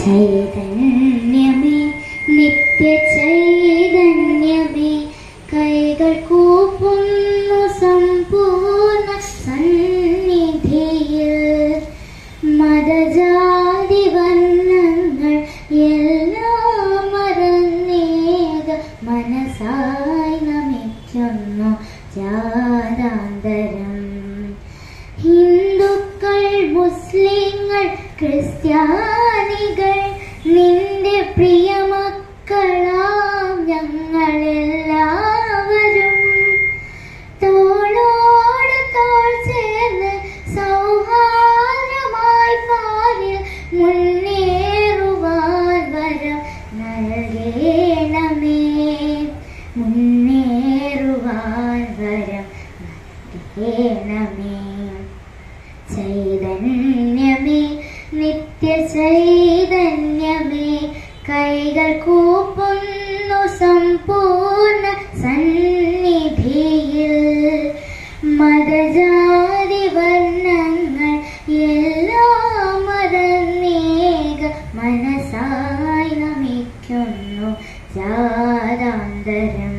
ചൈതന്യമേ നിത്യ ചൈതന്യമേ കൈകൾ കൂപ്പുന്നു സമ്പൂർണ്ണ സന്നിധിയിൽ മതജാതി വർണ്ണങ്ങൾ എല്ലാം മറന്നേക മനസ്സായി നമിക്കുന്നു ജാതാന്തരം ഹിന്ദുക്കൾ മുസ്ലിങ്ങൾ ക്രിസ്ത്യാനികൾ നിന്റെ പ്രിയ മക്കളാം ഞങ്ങളെല്ലാവരും തോളോട് തോൾ ചേർന്ന് സൗഹാർദ്ദമായി പാലിൽ മുന്നേറുവാൻ വരം നൽകേണമേ മുന്നേറുവാൻ വരം നൽകേണമേ ചൈതന്യമേ നിത്യ ചൈതന്യമേ കൈകൾ കൂപ്പുന്നു സമ്പൂർണ്ണ സന്നിധിയിൽ മതജാതി വർണ്ണങ്ങൾ എല്ലാം മറന്നേക മനസ്സായി നമിക്കുന്നു ജാതാന്തരം